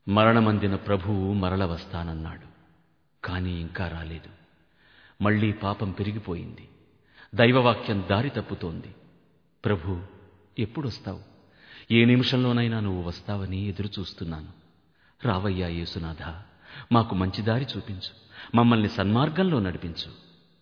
మరణమందిన ప్రభువు మరల వస్తానన్నాడు కానీ ఇంకా రాలేదు మళ్ళీ పాపం పెరిగిపోయింది దైవవాక్యం దారి తప్పుతోంది ప్రభు ఎప్పుడొస్తావు ఏ నిమిషంలోనైనా నువ్వు వస్తావని ఎదురు చూస్తున్నాను రావయ్యా యేసునాథ మాకు మంచి దారి చూపించు మమ్మల్ని సన్మార్గంలో నడిపించు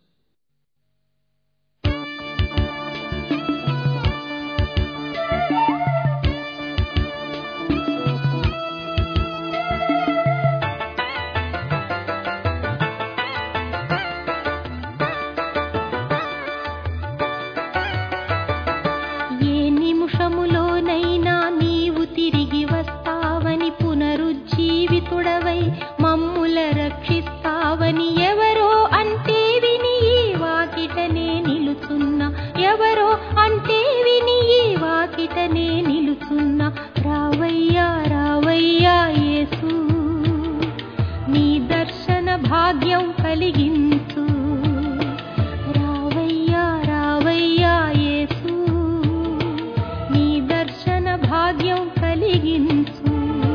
ఏ నిమిషములోనైనా నీవు తిరిగి వస్తావని పునరుజ్జీవితుడవై మమ్ముల రక్షిస్తావని ఎవరో అంటే విని ఈ వాకిటనే నిలుచున్నా ఎవరో అంటే విని ఈ వాకిటనే నిలుచున్నా రావయ్యా రావయ్యా యేసు నీ దర్శన భాగ్యం కలిగించు రావయ్యా రావయ్యా యేసు నీ దర్శన భాగ్యం కలిగించు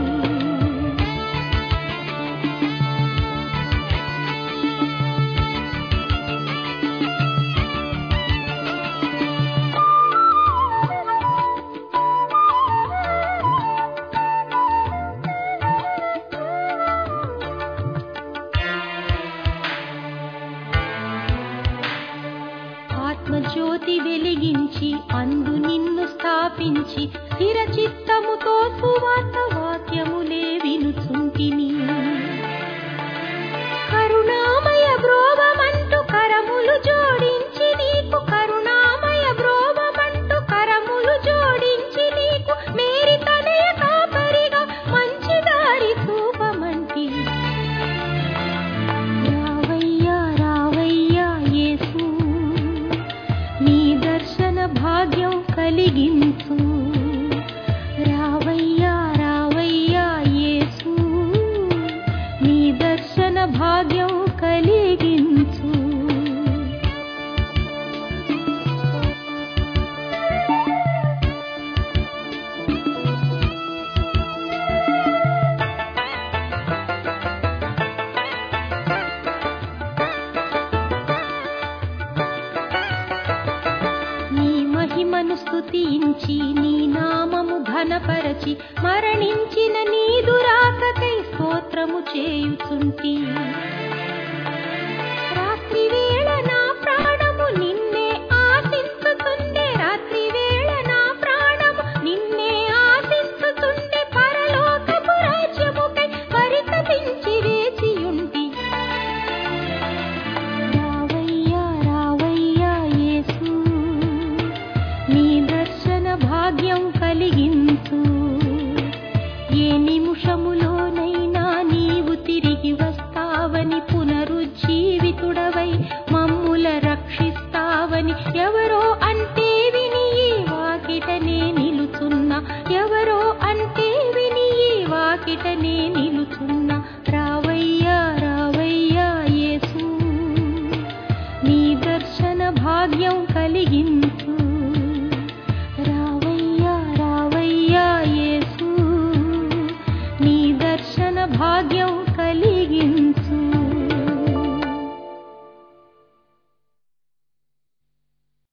ఆత్మజ్యోతి వెలిగించి అందు నిన్ను స్థాపించి స్థిర చిత్తముతో సువార్త వాక్యములే వినుచుంటిని కరుణామయ బ్రోవమంటూ కరములు జోడించి నీకు కరుణామయ బ్రోవమంటూ కరములు జోడించి నీకు మేరి తనయ కాపరిగా మంచి దారి చూపమంటి రావయ్యా రావయ్యా యేసు నీ దర్శన భాగ్యం కలిగించు రావయ్యా రావయ్యా యేసు నీ దర్శన భాగ్యం కలిగించు నీ మహిమను స్తుతించి నీ నామము ఘనపరచి మరణించిన నీ దురాకకై స్తోత్రము చేయుచుంటి రాత్రి వేళ నా ప్రాణము నిన్నే ఆశించుతుండే రాత్రి వేళ నా ప్రాణము నిన్నే ఆశించుతుండే పరలోకపు రాజ్యముకై పరితపించి వేచియుంటి రావయ్యా రావయ్యా యేసు నీ దర్శన భాగ్యం కలిగించు ఏ నిమిషములోనైనా నీవు తిరిగి వస్తావని పునరుజ్జీవితుడవై మమ్ముల రక్షిస్తావని ఎవరో అంటే విని ఈ వాకిటనే నిలుచున్నా ఎవరో అంటే విని ఈ వాకిటనే నిలుచున్నా రావయ్యా రావయ్యా యేసు నీ దర్శన భాగ్యం కలిగించు